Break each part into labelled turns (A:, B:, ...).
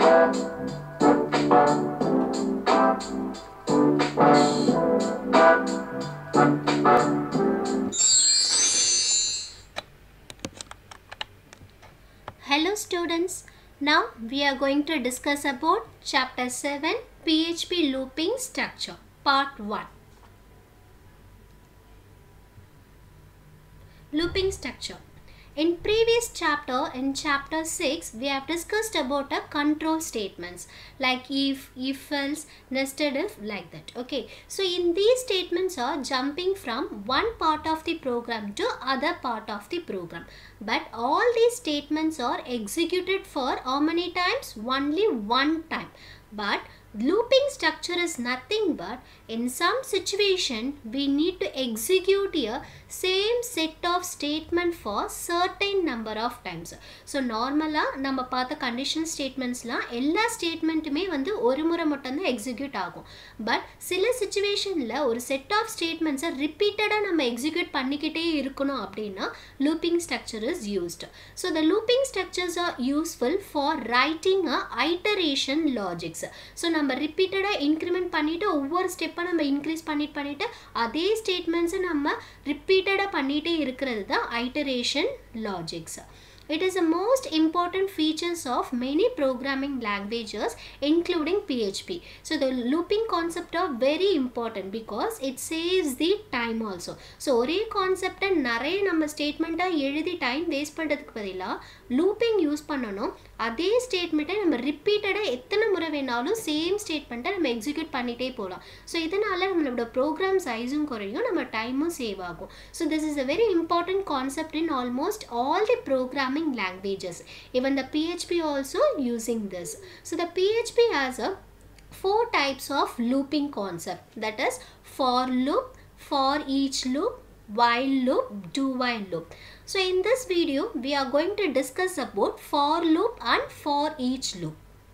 A: Hello students, now we are going to discuss about chapter 7 PHP looping structure part 1. Looping structure. In previous chapter, in chapter 6, we have discussed about a control statements like if, if else, nested if, like that. Okay, so in these statements are jumping from one part of the program to other part of the program. But all these statements are executed for how many times? Only one time. But looping structure is nothing but in some situation we need to execute a same set of statement for certain number of times so நார்மலாக நம்ம பார்த்த condition ஸ்டேட்மெண்ட்ஸ்லாம் எல்லா ஸ்டேட்மெண்ட்டுமே வந்து ஒரு முறை மட்டும்தான் execute ஆகும் but சில சுச்சுவேஷனில் ஒரு செட் ஆஃப் ஸ்டேட்மெண்ட்ஸை ரிப்பீட்டடாக நம்ம எக்ஸிக்யூட் பண்ணிக்கிட்டே இருக்கணும் அப்படின்னா looping structure is used so the looping structures are useful for writing a iteration logics so நம்ம ரிப்பீட்டடாக இன்க்ரிமெண்ட் பண்ணிவிட்டு ஒவ்வொரு ஸ்டெப்பாக நம்ம இன்க்ரீஸ் பண்ணிட்டு பண்ணிவிட்டு அதே ஸ்டேட்மெண்ட்ஸை நம்ம ரிப்பீட்டடாக பண்ணிகிட்டே இருக்கிறது தான் iteration logics It is the most important features of many programming languages including PHP. So the looping concept are very important because it saves the time also. So ஒரே கான்செப்டை நிறைய நம்ம ஸ்டேட்மெண்ட்டாக எழுதி டைம் வேஸ்ட் பண்ணுறதுக்கு பதிலாக லூப்பிங் யூஸ் பண்ணணும் அதே ஸ்டேட்மெண்ட்டை நம்ம ரிப்பீட்டடாக எத்தனை முறை வேணாலும் சேம் ஸ்டேட்மெண்ட்டை நம்ம எக்ஸிக்யூட் பண்ணிகிட்டே போகலாம் ஸோ இதனால் நம்மளோட ப்ரோக்ராம் சைஸும் குறையும் நம்ம டைமும் சேவ் ஆகும் so this is a very important concept in almost all the programming languages even the php also using this so the php has a four types of looping concept that is for loop for each loop while loop do while loop so in this video we are going to discuss about for loop and for each loop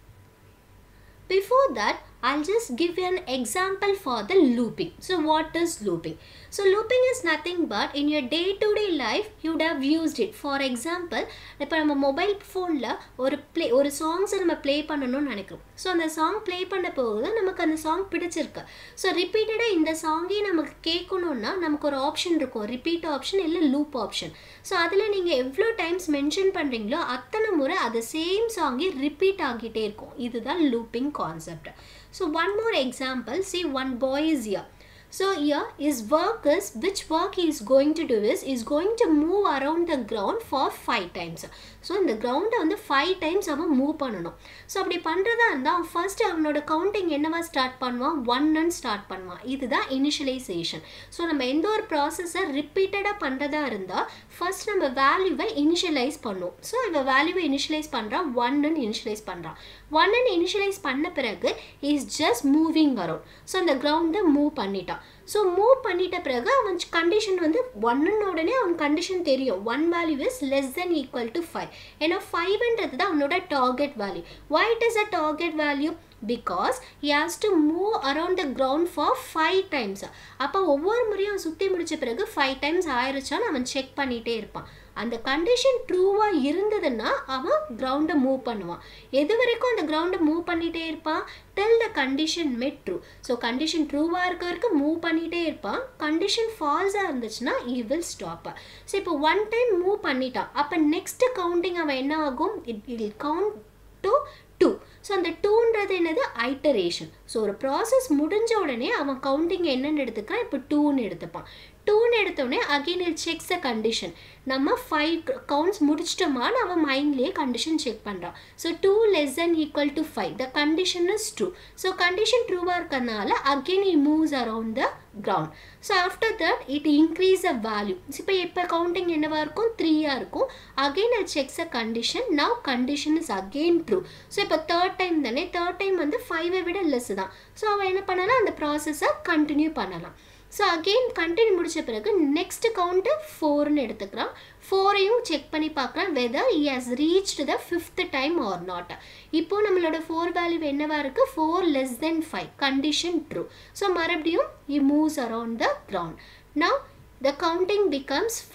A: before that I'll just give you an example for the looping. So what is looping? So looping is nothing but in your day-to-day life you would have used it. For example, இப்போ நம்ம mobile ஃபோனில் ஒரு play ஒரு சாங்ஸை நம்ம play பண்ணணும்னு நினைக்கிறோம் so அந்த song play பண்ண போகுது நமக்கு அந்த சாங் பிடிச்சிருக்கு ஸோ ரிப்பீட்டடாக இந்த சாங்கே நமக்கு கேட்கணுன்னா நமக்கு ஒரு ஆப்ஷன் இருக்கும் ரிப்பீட் ஆப்ஷன் இல்லை லூப் ஆப்ஷன் ஸோ அதில் நீங்கள் எவ்வளோ டைம்ஸ் மென்ஷன் பண்ணுறீங்களோ அத்தனை முறை அது சேம் சாங்கே ரிப்பீட் ஆகிட்டே இருக்கும் இதுதான் looping concept So one more example, see one boy is here. So here his work is, which work he is going to do is, is going to move around the ground for five times. So இந்த கிரவுண்டை வந்து five times அவன் move பண்ணணும் so அப்படி பண்ணுறதா இருந்தால் அவன் first அவனோட கவுண்டிங் என்னவா ஸ்டார்ட் பண்ணுவான் ஒன்னு ஸ்டார்ட் பண்ணுவான் இதுதான் இனிஷியலைசேஷன் ஸோ நம்ம எந்த ஒரு ப்ராசஸை ரிப்பீட்டடாக பண்ணுறதா இருந்தால் ஃபர்ஸ்ட் நம்ம வேல்யூவை இனிஷியலைஸ் பண்ணுவோம் ஸோ இவன் வேல்யூவை இனிஷியலைஸ் பண்ணுறான் ஒன்னு இனிஷியலைஸ் பண்ணுறான் ஒன்னு இனிஷியலைஸ் பண்ண பிறகு is just moving around so அந்த கிரவுண்டை மூவ் பண்ணிட்டான் ஸோ மூவ் பண்ணிட்ட பிறகு அவன் கண்டிஷன் வந்து ஒன்னுன்னு உடனே அவன் கண்டிஷன் தெரியும் one value is less than equal to five ஏன்னா ஃபைவ்ன்றது தான் அவனோட target value why it is a target value because he has to move around the ground for five times அப்போ ஒவ்வொரு முறையும் அவன் சுற்றி முடித்த பிறகு ஃபைவ் டைம்ஸ் ஆயிருச்சான்னு அவன் செக் பண்ணிகிட்டே இருப்பான் அந்த கண்டிஷன் ட்ரூவாக இருந்ததுன்னா அவன் கிரவுண்டை மூவ் பண்ணுவான் எது வரைக்கும் அந்த கிரவுண்டை மூவ் பண்ணிகிட்டே இருப்பான் till the condition met true so condition ட்ரூவாக இருக்க வரைக்கும் மூவ் பண்ணிகிட்டே இருப்பான் கண்டிஷன் ஃபால்ஸாக இருந்துச்சுன்னா ஈ வில் ஸ்டாப் ஸோ இப்போ ஒன் டைம் மூவ் பண்ணிட்டான் அப்போ நெக்ஸ்ட் கவுண்டிங் அவன் என்ன ஆகும் it will count to two so அந்த டூன்றது என்னது ஐட்டரேஷன் ஸோ ஒரு ப்ராசஸ் முடிஞ்ச உடனே அவன் கவுண்டிங் என்னென்னு எடுத்துக்கிறான் இப்போ டூன்னு எடுத்துப்பான் டூன்னு எடுத்தோடனே again will checks a condition நம்ம ஃபைவ் கவுண்ட்ஸ் முடிச்சிட்டோமான்னு அவன் மைண்ட்லேயே கண்டிஷன் செக் பண்ணுறான் so two less than equal to five the condition is true so condition ட்ரூவாக இருக்கிறதுனால again he moves around the ground so after that it increase a value இப்போ இப்போ counting என்னவாக இருக்கும் த்ரீயாக இருக்கும் again it checks a condition now condition is again true so இப்போ third time தானே தேர்ட் டைம் வந்து ஃபைவை விட லெஸ் தான் ஸோ அவன் என்ன பண்ணலாம் அந்த ப்ராசஸை கண்டினியூ பண்ணலாம் ஸோ அகெயின் கண்டினியூ முடித்த பிறகு நெக்ஸ்ட் கவுண்ட்டு ஃபோர்னு எடுத்துக்கிறான் ஃபோரையும் செக் பண்ணி பார்க்குறான் whether he has reach the fifth time or not இப்போ நம்மளோட ஃபோர் வேல்யூ என்னவா இருக்குது four less than five condition true so மறுபடியும் he moves around the ground now the counting becomes five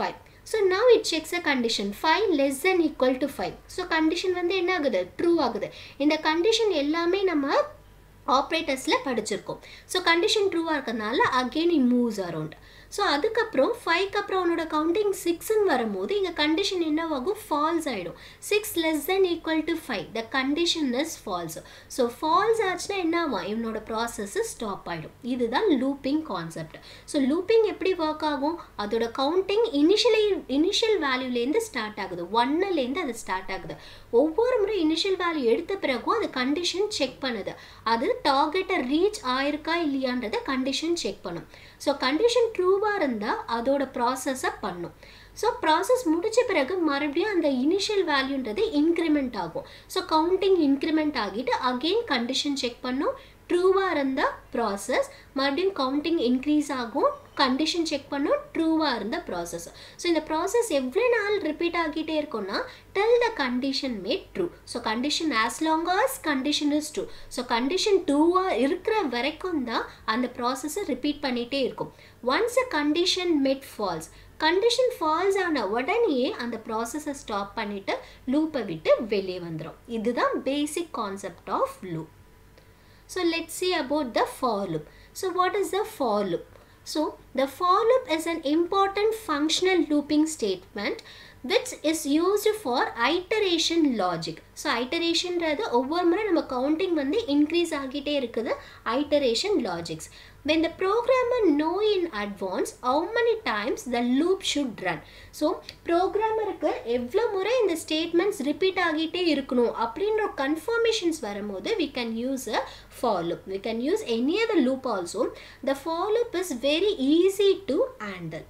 A: so now it checks a condition five less than equal to five so condition வந்து என்ன ஆகுது true ஆகுது இந்த condition எல்லாமே நம்ம ஆப்ரேட்டர்ஸில் படிச்சிருக்கோம் so condition ட்ரூவாக இருக்கிறதுனால again it moves around so அதுக்கப்புறம் ஃபைவ்க்கு அப்புறம் அவனோட கவுண்டிங் சிக்ஸ்ன்னு வரும்போது இங்கே கண்டிஷன் என்னவாகும் ஃபால்ஸ் ஆகிடும் six less than equal to five the condition is false so false ஆச்சுன்னா என்ன ஆகும் இவனோட ப்ராசஸ் ஸ்டாப் ஆகிடும் இதுதான் லூப்பிங் கான்செப்ட் ஸோ லூப்பிங் எப்படி ஒர்க் ஆகும் அதோட கவுண்டிங் இனிஷியலி இனிஷியல் வேல்யூலேருந்து ஸ்டார்ட் ஆகுது ஒன்னுலேருந்து அது ஸ்டார்ட் ஆகுது ஒவ்வொரு முறை இனிஷியல் வேல்யூ எடுத்த பிறகும் அது கண்டிஷன் செக் பண்ணுது அது டார்கெட்டை ரீச் ஆயிருக்கா இல்லையான்றதை கண்டிஷன் செக் பண்ணும் ஸோ கண்டிஷன் ட்ரூவாக இருந்தால் அதோட ப்ராசஸை பண்ணும் ஸோ ப்ராசஸ் முடிச்ச பிறகு மறுபடியும் அந்த இனிஷியல் வேல்யூன்றது இன்க்ரிமெண்ட் ஆகும் ஸோ கவுண்டிங் இன்க்ரிமெண்ட் ஆகிட்டு அகெயின் கண்டிஷன் செக் பண்ணும் ட்ரூவாக இருந்தால் ப்ராசஸ் மறுபடியும் கவுண்டிங் இன்க்ரீஸ் ஆகும் கண்டிஷன் செக் பண்ணும் ட்ரூவாக இருந்த ப்ராசஸ் ஸோ இந்த ப்ராசஸ் எவ்வளோ நாள் ரிப்பீட் ஆகிட்டே இருக்கும்னா till the condition made true so condition as long as condition is true so condition ட்ரூவாக இருக்கிற வரைக்கும் தான் அந்த ப்ராசஸை ரிப்பீட் பண்ணிகிட்டே இருக்கும் once a condition met false condition false ஆன உடனேயே அந்த ப்ராசஸை ஸ்டாப் பண்ணிவிட்டு லூப்பை விட்டு வெளியே வந்துடும் இதுதான் basic concept of loop So let's see about the for loop. So what is the for loop? So the for loop is an important functional looping statement which is used for iteration logic. So ஐட்டரேஷன்றது ஒவ்வொரு முறை நம்ம counting வந்து increase ஆகிட்டே இருக்குது iteration logics when the programmer know in advance how many times the loop should run so ப்ரோக்ராமருக்கு எவ்வளோ முறை இந்த ஸ்டேட்மெண்ட்ஸ் ரிப்பீட் ஆகிட்டே இருக்கணும் அப்படின்ற கன்ஃபர்மேஷன்ஸ் வரும்போது we can use a for loop we can use any other loop also the for loop is very easy to handle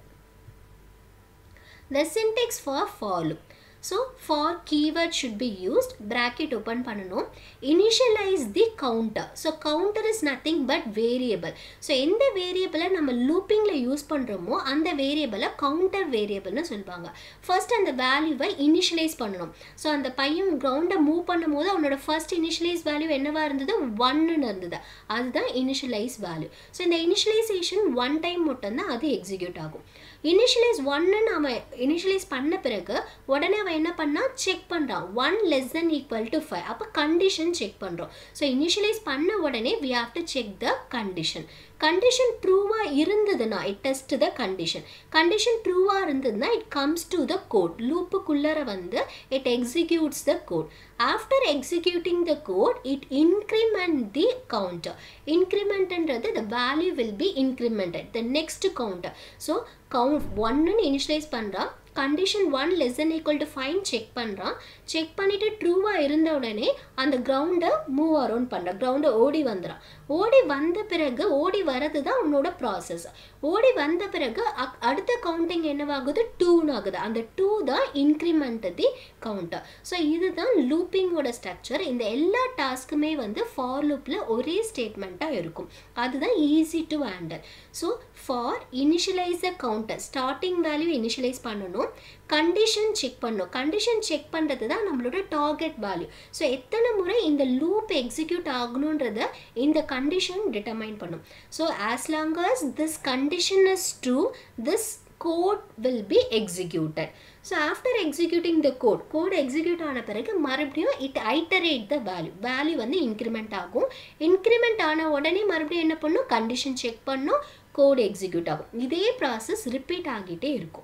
A: the syntax for for loop so for keyword should be used bracket open பண்ணணும் initialize the counter so counter is nothing but variable so எந்த வேரியபிளை நம்ம லூப்பிங்கில் use பண்ணுறோமோ அந்த வேரியபிளை counter வேரியபிள்னு சொல்லுவாங்க first அந்த வேல்யூவை initialise பண்ணணும் so அந்த பையன் கிரவுண்டை மூவ் பண்ணும்போது அவனோட ஃபர்ஸ்ட் இனிஷியலைஸ் வேல்யூ என்னவா இருந்தது ஒன்னுன்னு இருந்தது அதுதான் இனிஷியலைஸ் வேல்யூ ஸோ இந்த இனிஷியலைசேஷன் ஒன் டைம் மட்டும்தான் அது எக்ஸிக்யூட் ஆகும் இனிஷியலைஸ் ஒன்னு அவன் இனிஷியலைஸ் பண்ண பிறகு உடனே அவன் என்ன பண்ணா செக் பண்ணுறான் one less than equal to five அப்போ கண்டிஷன் செக் பண்ணுறோம் ஸோ இனிஷியலைஸ் பண்ண உடனே we have to check the condition condition ட்ரூவாக இருந்ததுன்னா it test the condition condition ட்ரூவாக இருந்ததுன்னா it comes to the code லூப்புக்குள்ளர வந்து it executes the code after executing the code it increment the counter இன்க்ரிமெண்ட்ன்றது the value will be incremented the next counter so count ஒன்னு initialise பண்ணுறான் condition one less than equal to fine check பண்ணுறான் check பண்ணிவிட்டு ட்ரூவாக இருந்த உடனே அந்த கிரவுண்டை மூவ் அரௌண்ட் பண்ணுறான் கிரவுண்டை ஓடி வந்துடான் ஓடி வந்த பிறகு ஓடி வரது தான் உன்னோட ப்ராசஸ் ஓடி வந்த பிறகு அடுத்த கவுண்டிங் என்னவாகுது டூன்னு ஆகுது அந்த டூ தான் இன்க்ரிமெண்ட் தி கவுண்டர் ஸோ இதுதான் லூப்பிங்கோட ஸ்ட்ரக்சர் இந்த எல்லா டாஸ்க்குமே வந்து ஃபார் லூப்பில் ஒரே ஸ்டேட்மெண்ட்டாக இருக்கும் அதுதான் easy to handle so for initialise the counter starting value initialise பண்ணணும் கண்டிஷன் செக் பண்ணும் கண்டிஷன் செக் பண்ணுறது தான் நம்மளோட டார்கெட் வேல்யூ ஸோ எத்தனை முறை இந்த லூப் எக்ஸிக்யூட் ஆகணுன்றத இந்த கண்டிஷன் டிட்டர்மைன் பண்ணும் so as long as this condition is true this code will be executed so after executing the code code execute ஆன பிறகு மறுபடியும் it iterate the value value வந்து இன்க்ரிமெண்ட் ஆகும் இன்க்ரிமெண்ட் ஆன உடனே மறுபடியும் என்ன பண்ணும் கண்டிஷன் செக் பண்ணும் கோட் எக்ஸிக்யூட் ஆகும் இதே ப்ராசஸ் ரிப்பீட் ஆகிட்டே இருக்கும்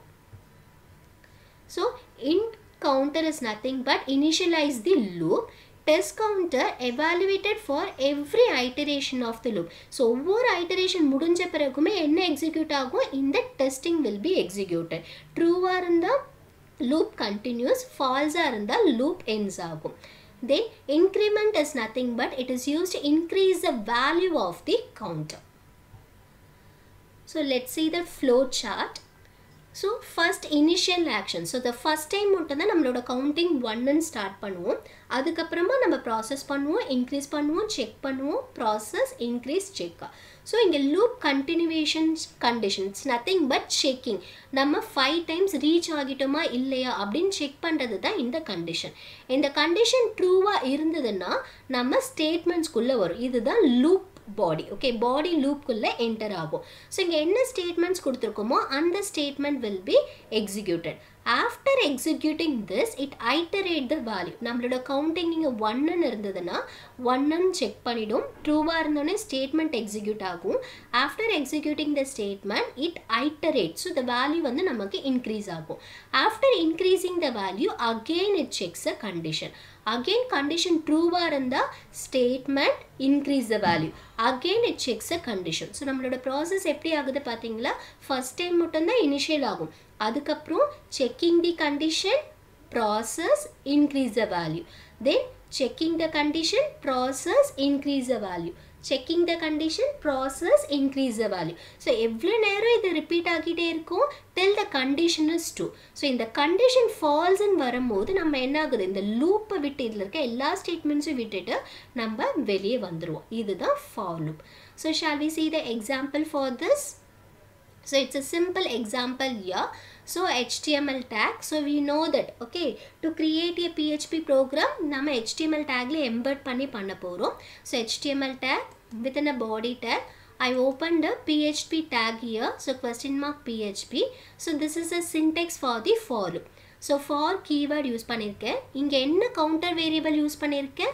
A: So int counter is nothing but initialize the loop. Test counter evaluated for every iteration of the loop. So ஒவ்வொரு ஐட்டரேஷன் முடிஞ்ச பிறகுமே என்ன எக்ஸிக்யூட் ஆகும் இந்த டெஸ்டிங் வில் பி எக்ஸிக்யூட்டட் ட்ரூவாக இருந்தால் லூப் கண்டினியூஸ் ஃபால்ஸாக இருந்தால் லூப் என்ஸ் ஆகும் then increment is nothing but it is use to increase the value of the counter so let see the flow chart so first initial action so the first time மட்டும் தான் நம்மளோட counting ஒன்னு start பண்ணுவோம் அதுக்கப்புறமா நம்ம process பண்ணுவோம் increase பண்ணுவோம் check பண்ணுவோம் ப்ராசஸ் இன்க்ரீஸ் செக்கா ஸோ இங்கே loop continuations conditions nothing but checking நம்ம ஃபைவ் டைம்ஸ் ரீச் ஆகிட்டோமா இல்லையா அப்படின்னு செக் பண்ணுறது தான் இந்த கண்டிஷன் இந்த கண்டிஷன் ட்ரூவாக இருந்ததுன்னா நம்ம ஸ்டேட்மெண்ட்ஸ்குள்ளே வரும் இதுதான் லூப் பாடி ஓகே பாடி லூப்குள்ளே என்டர் ஆகும் ஸோ இங்கே என்ன ஸ்டேட்மெண்ட்ஸ் கொடுத்துருக்கோமோ அந்த statement will be executed after executing this it iterate the value நம்மளோட கவுண்டிங் இங்கே ஒன்னுன்னு இருந்ததுன்னா ஒன்னுன்னு செக் பண்ணிடும் ட்ரூவாக இருந்தோடனே ஸ்டேட்மெண்ட் எக்ஸிக்யூட் ஆகும் after executing the statement it iterate so the value வந்து நமக்கு இன்க்ரீஸ் ஆகும் after increasing the value again it checks a condition again condition ட்ரூவாக இருந்தால் statement increase the value again it checks a condition so நம்மளோட process எப்படி ஆகுது பார்த்தீங்களா first time மட்டும்தான் இனிஷியல் ஆகும் அதுக்கப்புறம் checking the condition process increase the value then checking the condition process increase the value checking the condition process increase the value so எவ்வளோ நேரம் இது ரிப்பீட் ஆகிட்டே இருக்கும் till the condition is true so இந்த condition ஃபால்ஸ்ன்னு வரும்போது நம்ம என்ன ஆகுது இந்த லூப்பை விட்டு இதில் இருக்க எல்லா ஸ்டேட்மெண்ட்ஸும் விட்டுட்டு நம்ம வெளியே வந்துடுவோம் இதுதான் for loop so shall we see the example for this so it's a simple example here so html tag so we know that okay to create a php program நம்ம html tagல embed பண்ணி பண்ண போறோம் so html tag within a body tag I opened a PHP tag here so question mark PHP so this is a syntax for the for loop so for keyword use பண்ணியிருக்கேன் இங்கே என்ன counter variable use பண்ணியிருக்கேன்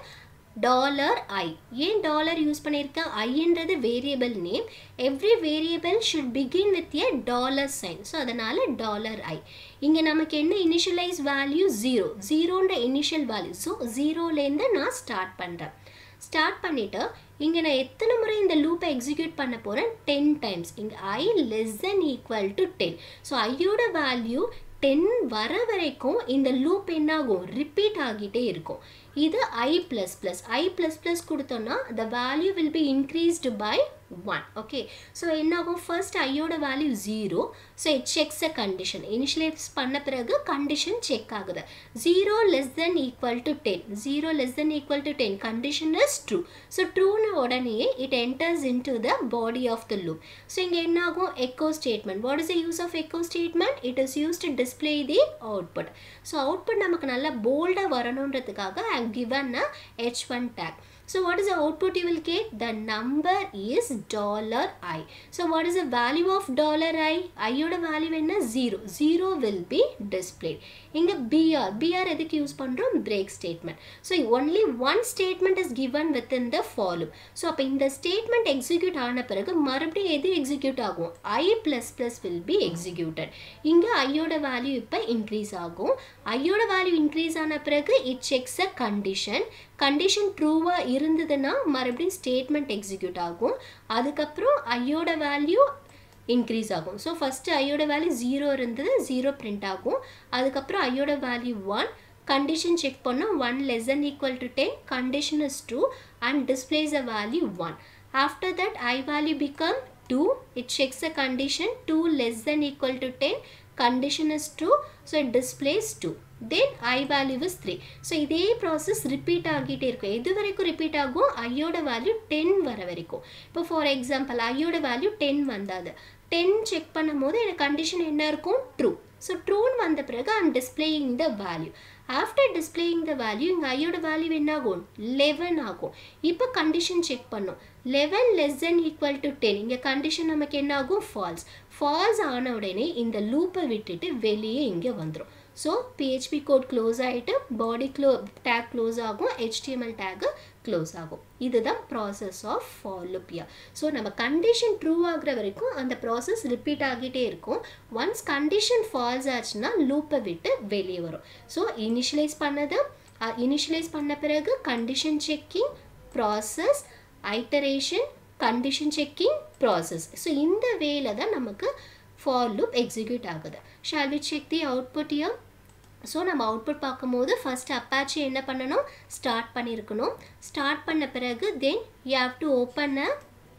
A: dollar I ஏன் dollar use பண்ணியிருக்கேன் ஐன்றது variable name every variable should begin with a dollar sign so அதனால் dollar I இங்கே நமக்கு என்ன இனிஷியலைஸ் வேல்யூ ஜீரோ ஜீரோன்ற இனிஷியல் வேல்யூ ஸோ ஜீரோலேருந்து நான் ஸ்டார்ட் பண்ணுறேன் ஸ்டார்ட் பண்ணிவிட்டு இங்கே நான் எத்தனை முறை இந்த லூப்பை எக்ஸிக்யூட் பண்ண போகிறேன் டென் டைம்ஸ் இங்கே I less than equal to ten so ஐயோட வேல்யூ டென் வர வரைக்கும் இந்த லூப் என்னாகும் ரிப்பீட் ஆகிட்டே இருக்கும் இது I plus plus I plus plus கொடுத்தோன்னா the value will be increased by one okay so என்னாகும் ஃபர்ஸ்ட் ஐயோட value zero so it checks a condition initialise பண்ண பிறகு கண்டிஷன் செக் ஆகுது zero less than equal to ten zero less than equal to ten condition is true so ட்ரூன்னு உடனே it enters into the body of the loop so இங்கே என்ன ஆகும் echo statement what is the use of echo statement it is use to display the output so output நமக்கு நல்லா போல்டாக வரணுன்றதுக்காக ஐ given a h1 tag so what is the output you will get the number is dollar i so what is the value of dollar i i யோட value என்ன 0 0 will be displayed இங்க br br எதுக்கு use பண்றோம் break statement so only one statement is given within the for loop so அப்ப இந்த statement execute ஆன பிறகு மறுபடியும் எது execute ஆகும் i plus plus will be executed இங்க i யோட value இப்ப increase ஆகும் i யோட value increase ஆன பிறகு it checks a condition condition ட்ரூவாக இருந்ததுன்னா மறுபடியும் ஸ்டேட்மெண்ட் எக்ஸிக்யூட் ஆகும் அதுக்கப்புறம் ஐயோட வேல்யூ இன்க்ரீஸ் ஆகும் ஸோ ஃபஸ்ட்டு ஐயோட வேல்யூ ஜீரோ இருந்தது ஜீரோ பிரிண்ட் ஆகும் அதுக்கப்புறம் ஐயோட வேல்யூ ஒன் கண்டிஷன் செக் பண்ணோம் one less than equal to ten condition is true and displays a value one after that I value become two it checks a condition two less than equal to ten condition is true so it displays 2 then i value is 3 so இதே process repeat ஆகிட்டே இருக்கும் எது வரைக்கும் repeat ஆகும் ஐயோட value ten வர வரைக்கும் இப்போ ஃபார் எக்ஸாம்பிள் ஐயோட வேல்யூ டென் வந்தாது டென் செக் பண்ணும்போது எனக்கு கண்டிஷன் என்ன இருக்கும் ட்ரூ ஸோ ட்ரூன்னு வந்த பிறகு I'm displaying the value after displaying the value இங்கே ஐயோட வேல்யூ என்ன ஆகும் லெவன் ஆகும் இப்போ கண்டிஷன் செக் பண்ணும் eleven less than equal to ten இங்கே கண்டிஷன் நமக்கு என்ன ஆகும் ஃபால்ஸ் ஃபால்ஸ் ஆன உடனே இந்த லூப்பை விட்டுட்டு வெளியே இங்கே வந்துடும் ஸோ பிஹெச்பி கோட் க்ளோஸ் ஆகிட்டு பாடி க்ளோ டேக் க்ளோஸ் ஆகும் ஹெச்டிஎம்எல் டேக்கு க்ளோஸ் ஆகும் இதுதான் ப்ராசஸ் ஆஃப் ஃபாலோப்பியா ஸோ நம்ம கண்டிஷன் ட்ரூ ஆகுற வரைக்கும் அந்த ப்ராசஸ் ரிப்பீட் ஆகிட்டே இருக்கும் ஒன்ஸ் கண்டிஷன் ஃபால்ஸ் ஆச்சுன்னா லூப்பை விட்டு வெளியே வரும் ஸோ இனிஷியலைஸ் பண்ணது இனிஷியலைஸ் பண்ண பிறகு condition checking process iteration condition checking process so இந்த வேல தான் நமக்கு ஃபார் லூப் எக்ஸிக்யூட் ஆகுது shall we check the output here so நம்ம அவுட்புட் பார்க்கும்போது ஃபஸ்ட் அப்பாச்சி என்ன பண்ணணும் ஸ்டார்ட் பண்ணியிருக்கணும் ஸ்டார்ட் பண்ண பிறகு then you have to open a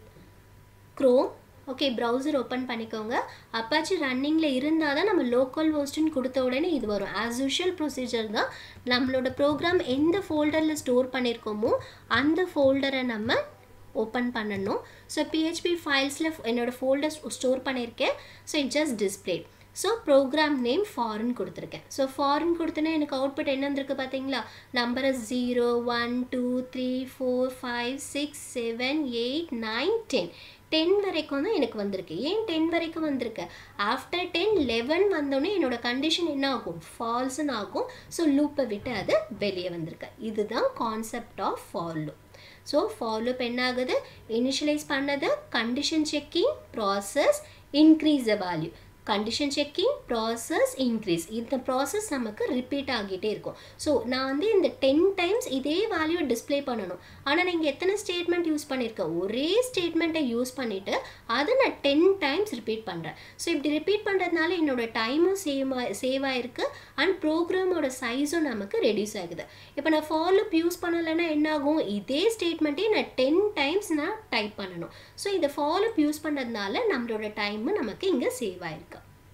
A: Chrome okay browser open பண்ணிக்கோங்க அப்பாச்சி ரன்னிங்கில் இருந்தால் தான் நம்ம லோக்கல் ஹோஸ்ட்னு கொடுத்த உடனே இது வரும் ஆஸ் யூஷுவல் ப்ரொசீஜர் தான் நம்மளோட ப்ரோக்ராம் எந்த ஃபோல்டரில் ஸ்டோர் பண்ணியிருக்கோமோ அந்த ஃபோல்டரை நம்ம ஓப்பன் பண்ணணும் ஸோ பிஹெச்பி ஃபைல்ஸில் என்னோடய ஃபோல்டர் ஸ்டோர் பண்ணியிருக்கேன் so it just display so program name ஃபாரின் கொடுத்துருக்கேன் ஸோ ஃபாரின் கொடுத்தோன்னா எனக்கு அவுட்புட் என்ன வந்திருக்கு பார்த்தீங்களா number zero one two three four five six seven eight nine ten ten வரைக்கும் தான் எனக்கு வந்திருக்கு ஏன் டென் வரைக்கும் வந்திருக்கு ஆஃப்டர் டென் லெவன் வந்தோடனே என்னோட கண்டிஷன் என்ன ஆகும் ஃபால்ஸ்னு ஆகும் ஸோ லூப்பை விட்டு அது வெளியே வந்திருக்கு இதுதான் concept of for loop so for loop என்ன ஆகுது இனிஷியலைஸ் பண்ணது condition checking process increase the value condition checking process increase இந்த ப்ராசஸ் நமக்கு ரிப்பீட் ஆகிட்டே இருக்கும் ஸோ நான் வந்து இந்த டென் டைம்ஸ் இதே வேல்யூ டிஸ்ப்ளே பண்ணணும் ஆனால் நீங்கள் எத்தனை ஸ்டேட்மெண்ட் யூஸ் பண்ணியிருக்கேன் ஒரே ஸ்டேட்மெண்ட்டை யூஸ் பண்ணிவிட்டு அதை நான் டென் டைம்ஸ் ரிப்பீட் பண்ணுறேன் ஸோ இப்படி ரிப்பீட் பண்ணுறதுனால என்னோட டைமும் சேவ் சேவ் ஆயிருக்கு அண்ட் ப்ரோக்ராமோட சைஸும் நமக்கு ரெடியூஸ் ஆகுது இப்போ நான் ஃபாலோப் யூஸ் பண்ணலைன்னா என்ன ஆகும் இதே ஸ்டேட்மெண்ட்டே நான் டென் டைம்ஸ் நான் டைப் பண்ணணும் ஸோ இதை ஃபாலோப் யூஸ் பண்ணுறதுனால நம்மளோட டைமு நமக்கு இங்கே சேவ் ஆயிருக்கு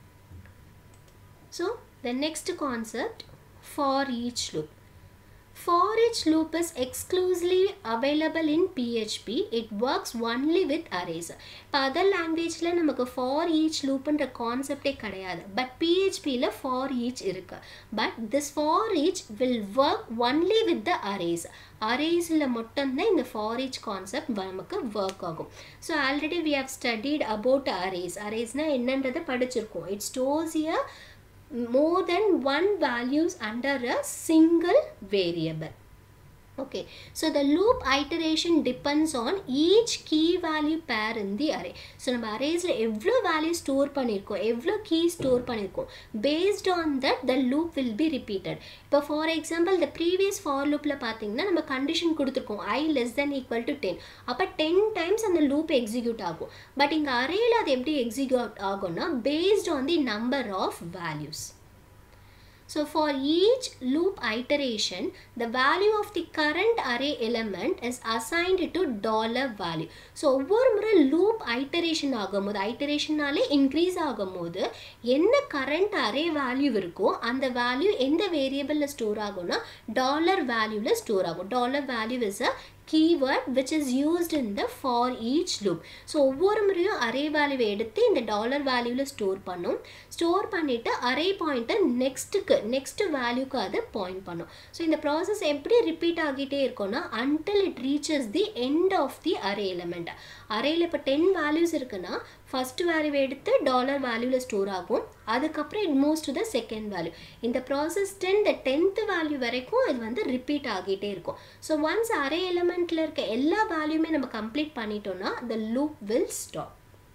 A: So the next concept for each loop. For each loop is exclusively available in PHP. It works only with arrays. இப்போ அதர் லாங்குவேஜில் நமக்கு ஃபார் ஈச் லூப்புன்ற கான்செப்டே கிடையாது பட் பிஹெச்பியில் ஃபார் ஈச் இருக்கு but this for each will work only with the arrays அரேஸில் மட்டும்தான் இந்த ஃபார் ஈச் கான்செப்ட் நமக்கு ஒர்க் ஆகும் so already we have studied about arrays அரேஸ்னால் என்னன்றதை படிச்சிருக்கோம் it stores here more than one values under a single variable okay so the loop iteration depends on each key value pair in the array so நம்ம அரேஸில் எவ்வளோ value store பண்ணியிருக்கோம் எவ்வளோ key store பண்ணியிருக்கோம் based on that the loop will be repeated இப்போ for example இந்த previous for லூப்பில் பார்த்தீங்கன்னா நம்ம கண்டிஷன் கொடுத்துருக்கோம் I less than equal to ten அப்போ டென் டைம்ஸ் அந்த லூப் எக்ஸிக்யூட் ஆகும் பட் இங்கே அரேயில் அது எப்படி எக்ஸிக்யூட் ஆகும்னா based on the number of values So for each loop iteration, the value of the current array element is assigned to dollar value. ஸோ ஒவ்வொரு முறை லூப் ஐட்டரேஷன் ஆகும்போது ஐட்டரேஷனாலே இன்க்ரீஸ் ஆகும்போது என்ன கரண்ட் அரே வேல்யூ இருக்கோ அந்த வேல்யூ எந்த வேரியபிளில் ஸ்டோர் ஆகும்னா டாலர் வேல்யூவில் ஸ்டோர் ஆகும் dollar value is a keyword which is used in the for each loop so ஒவ்வொரு முறையும் அரே வேல்யூவை எடுத்து இந்த டாலர் வேல்யூவில் ஸ்டோர் பண்ணும் ஸ்டோர் பண்ணிவிட்டு அரே பாயிண்ட்டை நெக்ஸ்ட்டுக்கு நெக்ஸ்ட் வேல்யூக்கு அது பாயிண்ட் பண்ணும் ஸோ இந்த ப்ராசஸ் எப்படி ரிப்பீட் ஆகிட்டே இருக்கும்னா until it reaches the end of the array element அரேயில் இப்போ டென் வேல்யூஸ் இருக்குன்னா ஃபஸ்ட் வேல்யூவை எடுத்து டாலர் வேல்யூவில் ஸ்டோர் ஆகும் அதுக்கப்புறம் it moves to the second value இந்த process ten the tenth value வரைக்கும் இது வந்து ரிப்பீட் ஆகிட்டே இருக்கும் ஸோ ஒன்ஸ் அரே எலிமெண்ட்டில் இருக்க எல்லா வேல்யூமே நம்ம கம்ப்ளீட் பண்ணிட்டோம்னா the loop will stop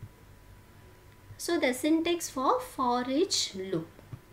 A: so the syntax for for each loop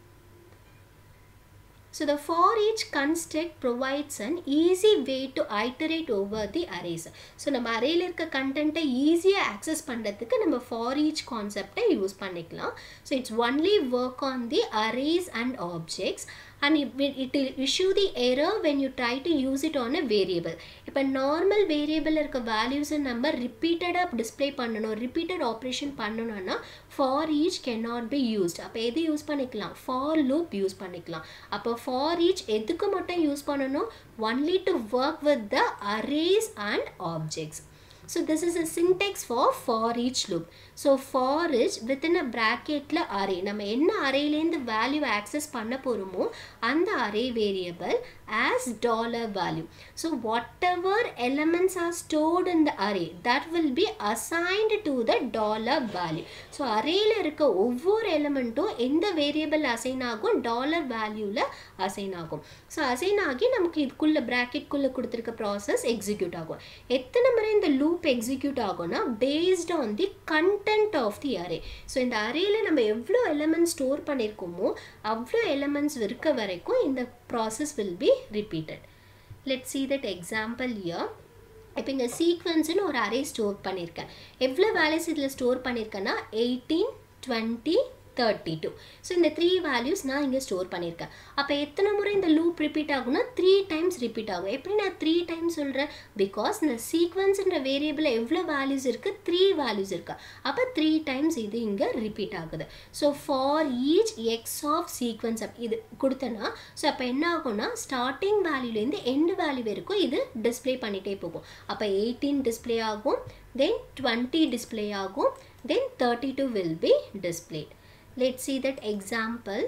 A: So the for each construct provides an easy way to iterate over the arrays. So நம்ம அரேயில் இருக்க கண்டென்ட்டை ஈஸியாக ஆக்சஸ் பண்ணுறதுக்கு நம்ம ஃபார் ஈச் கான்செப்டை யூஸ் பண்ணிக்கலாம் so it's only work on the arrays and objects and it will, it will issue the error when you try to use it on a variable இப்போ நார்மல் வேரியபிள் இருக்க வேல்யூஸை நம்ம ரிப்பீட்டடாக display பண்ணணும் repeated operation பண்ணணும்னா for each can not be used அப்போ எது use பண்ணிக்கலாம் ஃபார் லூப் யூஸ் பண்ணிக்கலாம் அப்போ ஃபார் ஈச் எதுக்கு மட்டும் யூஸ் பண்ணணும் only to work with the arrays and objects So this is a syntax for for each loop. So for each within a bracketல array நம்ம என்ன அரேலேருந்து வேல்யூ ஆக்சஸ் பண்ண போகிறோமோ அந்த array variable as dollar value. So whatever elements are stored in the array that will be assigned to the dollar value. So அரேயில் இருக்க ஒவ்வொரு எலிமெண்ட்டும் எந்த வேரியபிள் அசைன் ஆகும் டாலர் வேல்யூவில் அசைன் ஆகும் ஸோ அசைன் ஆகி நமக்கு இதுக்குள்ளே ப்ராக்கெட்குள்ளே கொடுத்துருக்க ப்ராசஸ் எக்ஸிக்யூட் ஆகும் எத்தனை முறை இந்த லூப் எக்ஸிக்யூட் ஆகும்னா based on the content of the array so இந்த அரேயில் நம்ம எவ்வளோ எலிமெண்ட்ஸ் ஸ்டோர் பண்ணியிருக்கோமோ அவ்வளோ எலிமெண்ட்ஸ் இருக்க வரைக்கும் இந்த process will be repeated let see that example here இப்போ இங்கே சீக்வன்ஸ்னு ஒரு அரே ஸ்டோர் பண்ணியிருக்கேன் எவ்வளோ வேல்யூஸ் இதில் ஸ்டோர் பண்ணியிருக்கேன்னா eighteen twenty thirty two so இந்த த்ரீ வேல்யூஸ் நான் இங்கே ஸ்டோர் பண்ணியிருக்கேன் அப்போ எத்தனை முறை இந்த லூப் ரிப்பீட் ஆகும்னா த்ரீ டைம்ஸ் ரிப்பீட் ஆகும் எப்படி நான் த்ரீ டைம்ஸ் சொல்கிறேன் பிகாஸ் இந்த சீக்வன்ஸ்ன்ற வேரியபிள் எவ்வளோ வேல்யூஸ் இருக்குது த்ரீ வேல்யூஸ் இருக்குது அப்போ த்ரீ டைம்ஸ் இது இங்கே ரிப்பீட் ஆகுது so for each x of sequence up இது கொடுத்தேன்னா ஸோ அப்போ என்ன ஆகும்னா ஸ்டார்டிங் வேல்யூலேருந்து எண்டு வேல்யூ வரைக்கும் இது டிஸ்ப்ளே பண்ணிகிட்டே போகும் அப்போ எயிட்டீன் டிஸ்ப்ளே ஆகும் தென் டுவெண்ட்டி டிஸ்ப்ளே ஆகும் then thirty two will be displayed let's see that example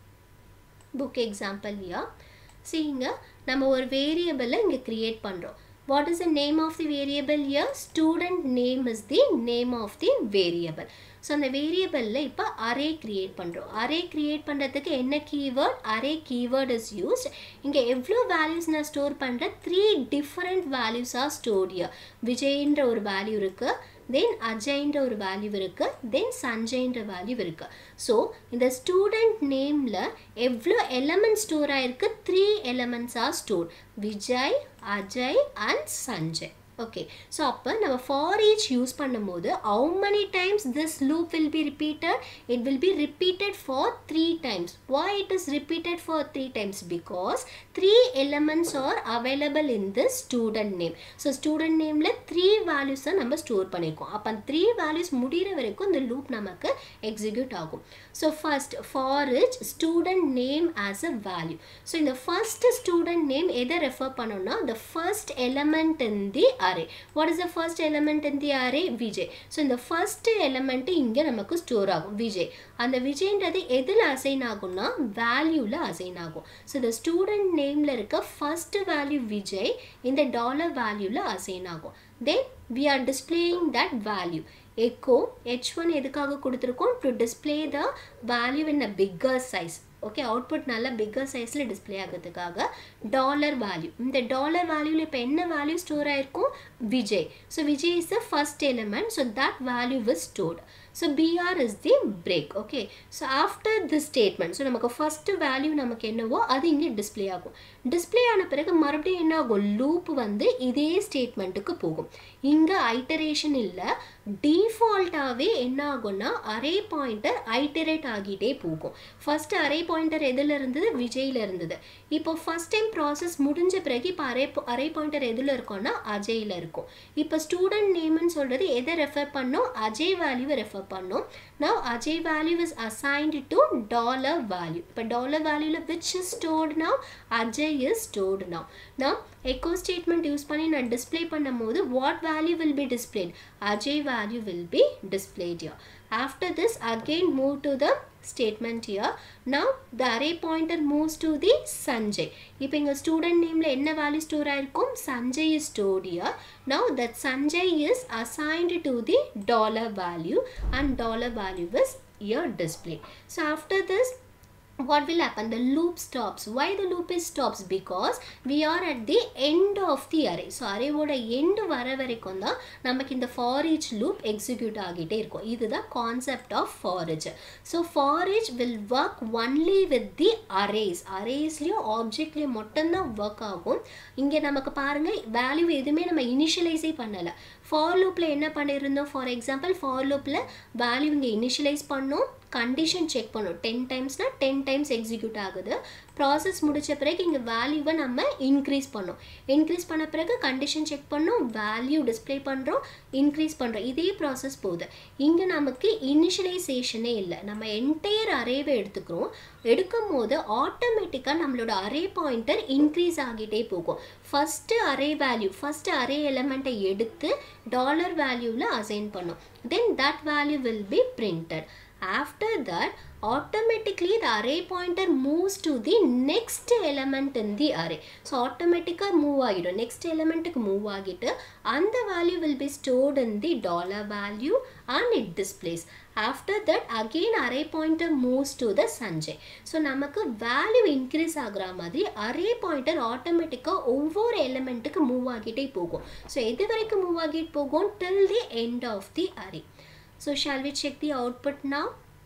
A: book example here see இங்க நம்ம ஒரு வேரியபிளை இங்க கிரியேட் பண்ணுறோம் what is the name of the variable here student name is the name of the variable so அந்த வேரியபிளில் இப்போ array create பண்ணுறோம் array create பண்ணுறதுக்கு என்ன keyword array keyword is used இங்கே எவ்வளோ வேல்யூஸ் நான் ஸ்டோர் பண்ணுறேன் த்ரீ டிஃப்ரெண்ட் வேல்யூஸாக ஸ்டோர் இயர் விஜய்ன்ற ஒரு வேல்யூ இருக்குது தென் அஜய்ன்ற ஒரு வேல்யூ இருக்குது தென் சஞ்சய்ன்ற வேல்யூ இருக்குது ஸோ இந்த ஸ்டூடெண்ட் நேமில் எவ்வளோ எலமெண்ட் ஸ்டோர் ஆயிருக்கு த்ரீ எலமெண்ட்ஸாக store Vijay Ajay and Sanjay okay so அப்போ நம்ம ஃபார் ஈச் யூஸ் பண்ணும்போது how many times this loop will be repeated it will be repeated for three times why it is repeated for three times because three elements are available in this student name so student நேமில் three வேல்யூஸை நம்ம store பண்ணியிருக்கோம் அப்போ அந்த three values முடிகிற வரைக்கும் இந்த loop நமக்கு எக்ஸிக்யூட் ஆகும் so first for each student name as a value so இந்த ஃபர்ஸ்ட் ஸ்டூடெண்ட் நேம் எதை ரெஃபர் பண்ணோம்னா the first element in the array what is the first element in the array vijay so இந்த first element இங்க நமக்கு store ஆகும் விஜய் அந்த விஜய்ன்றது எதில் assign ஆகும்னா வேல்யூவில் அசைன் ஆகும் ஸோ இந்த ஸ்டூடெண்ட் நேமில் இருக்க ஃபர்ஸ்ட் வேல்யூ விஜய் இந்த டாலர் வேல்யூவில் அசைன் ஆகும் then we are displaying that value echo h one எதுக்காக கொடுத்துருக்கோம் to display the value in a bigger size okay output நல்லா பிக்கர் சைஸில் டிஸ்பிளே ஆகிறதுக்காக டாலர் வேல்யூ இந்த டாலர் வேல்யூவில் இப்போ என்ன வேல்யூ ஸ்டோர் ஆயிருக்கும் Vijay so Vijay is the first element so that value is stored so BR is the break okay so after this statement so நமக்கு first value நமக்கு என்னவோ அது இங்கே டிஸ்பிளே ஆகும் டிஸ்பிளே ஆன பிறகு மறுபடியும் என்ன ஆகும் லூப் வந்து இதே ஸ்டேட்மெண்ட்டுக்கு போகும் இங்கே ஐட்டரேஷன் இல்லை டிஃபால்ட்டாகவே என்ன ஆகும்னா அரே பாயிண்டர் ஐட்டரேட் ஆகிட்டே போகும் ஃபர்ஸ்ட் அரே பாயிண்டர் எதில் இருந்தது விஜயில் இருந்தது இப்போ ஃபர்ஸ்ட் டைம் ப்ராசஸ் முடிஞ்ச பிறகு இப்போ அரே அரே பாயிண்டர் எதில் இருக்கும்னா அஜயில் இருக்கும் இப்போ ஸ்டூடெண்ட் நேம்னு சொல்கிறது எதை ரெஃபர் பண்ணோம் அஜய் வேல்யூவை ரெஃபர் பண்ணோம் now Ajay value is assigned to dollar value இப்போ டாலர் வேல்யூவில் which is stored now Ajay is stored now now echo statement use பண்ணி நான் டிஸ்ப்ளே பண்ணும்போது what value will be displayed Ajay value will be displayed here after this again move to the statement here now the array pointer moves to the sanjay இப்போ இங்க student nameல என்ன value store ஆயிருக்கும் sanjay is stored here now that sanjay is assigned to the dollar value and dollar value is here displayed so after this what will happen the loop stops why the loop is stops because we are at the end of the array so array ஓட end வர வரைக்கும் தான் நமக்கு இந்த for each loop execute ஆகிட்டே இருக்கும் இதுதான் concept of for each so for each will work only with the arrays arraysலயும் objectலயும் மட்டும்தான் work ஆகும் இங்க நமக்கு பாருங்க வேல்யூ எதுவுமே நம்ம இனிஷியலைஸே பண்ணல ஃபார் லூப்பில் என்ன பண்ணியிருந்தோம் ஃபார் எக்ஸாம்பிள் ஃபார் லூப்பில் வேல்யூ இங்கே இனிஷியலைஸ் பண்ணோம் கண்டிஷன் செக் பண்ணும் டென் டைம்ஸ்னால் டென் டைம்ஸ் எக்ஸிக்யூட் ஆகுது ப்ராசஸ் முடித்த பிறகு இங்கே வேல்யூவை நம்ம இன்க்ரீஸ் பண்ணோம் இன்க்ரீஸ் பண்ண பிறகு கண்டிஷன் செக் பண்ணோம் வேல்யூ டிஸ்ப்ளே பண்ணுறோம் இன்க்ரீஸ் பண்ணுறோம் இதே ப்ராசஸ் போகுது இங்கே நமக்கு இனிஷியலைசேஷனே இல்லை நம்ம என்டையர் அரேவை எடுத்துக்கிறோம் எடுக்கும் போது ஆட்டோமேட்டிக்காக நம்மளோட அரே பாயிண்டர் இன்க்ரீஸ் ஆகிட்டே போகும் first array value first array எலமெண்ட்டை எடுத்து டாலர் வேல்யூவில் அசைன் பண்ணும் then that value will be printed after that automatically the array pointer moves to the next element in the array so automatically move ஆகிடும் next elementக்கு move ஆகிட்டு அந்த value will be stored in the dollar value and it displays after that again array pointer moves to the sanjay so நமக்கு value increase ஆகுற மாதிரி array pointer ஆட்டோமேட்டிக்காக ஒவ்வொரு எலிமெண்ட்டுக்கு move ஆகிட்டே போகும் ஸோ எது வரைக்கும் மூவ் ஆகிட்டு போகும் till the end of the array So shall we check the output now?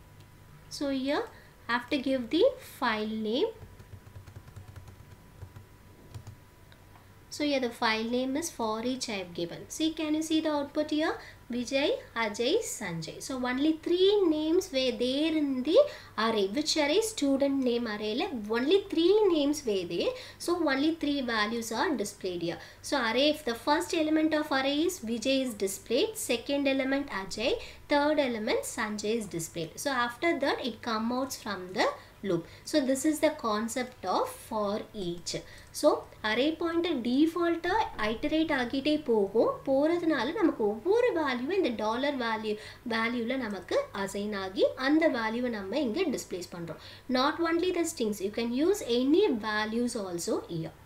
A: So here I have to give the file name. So here the file name is for each I have given. See can you see the output here? Vijay, Ajay, Sanjay. So only three names were there in the array. Which array? Student name array. Like only three names were there. So only three values are displayed here. So array if the first element of array is Vijay is displayed. Second element Ajay. Third element Sanjay is displayed. So after that it comes out from the loop so this is the concept of for each so array பாயிண்ட்டை டீஃபால்ட்டாக iterate ஆகிட்டே போகும் போகிறதுனால நமக்கு ஒவ்வொரு வேல்யூவும் இந்த dollar value வேல்யூவில் நமக்கு அசைன் ஆகி அந்த வேல்யூவை நம்ம இங்கே டிஸ்பிளேஸ் பண்ணுறோம் not only the strings you can use any values also here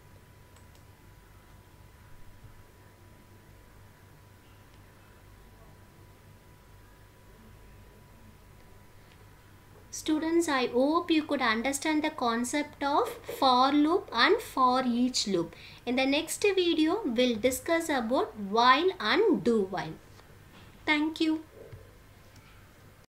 A: Students, I hope you could understand the concept of for loop and for each loop. In the next video, we'll discuss about while and do while. Thank you.